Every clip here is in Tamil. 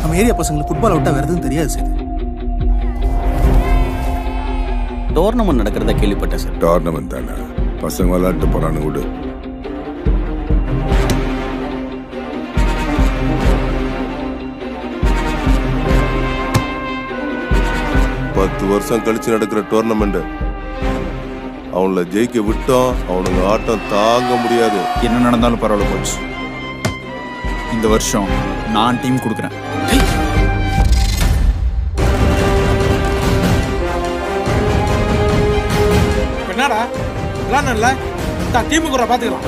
நம்ம ஏரியா பசங்களுக்கு ஃபுட்பால் விட்டா வேறு எதுவும் தெரியாது சார் டோர்னமெண்ட் நடக்கிறதா கேள்விப்பட்டேன் சார் டோர்னமெண்ட் தானே பசங்க விளாட்டு போறான்னு விடு பத்து வருஷம் கழிச்சு நடக்கிற டோர்னமெண்ட் அவங்கள ஜெயிக்க விட்டோம் அவனுங்க ஆட்டம் தாங்க முடியாது என்ன நடந்தாலும் பரவாயில்ல கோச் இந்த வருஷம் நான் டீம் கொடுக்குறேன் என்னடா விளாட்ணும்ல தான் டீமுக்கு கூட பார்த்துக்கலாம்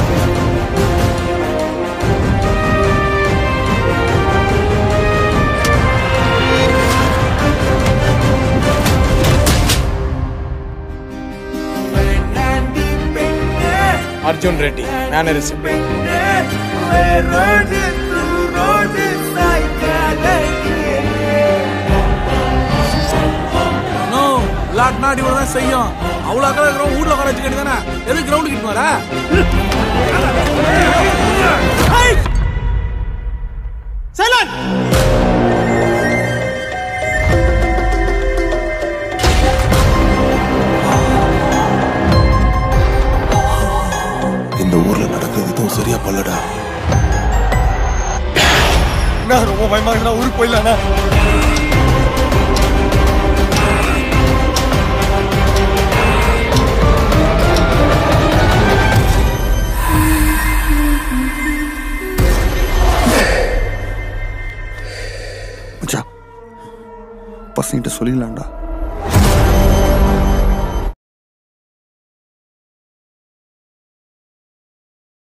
அர்ஜுன் ரெட்டி மேனரிசம் நோ விளாட்னா அடி தான் செய்யும் அவ்வளோ அக்கறை இருக்கிறோம் ஊர்ல உட்கார வச்சுக்கிட்டு தானே எதுக்கு கிரவுண்டுக்கு இட்டு வரா சைலண்ட் இந்த ஊர்ல நடக்கிறது எதுவும் சரியா பண்ணலடா ரொம்ப பயமா இருக்குடா ஊருக்கு போயிடலாண்ணா மச்சான் பசங்கிட்ட சொல்லிடலாம்டா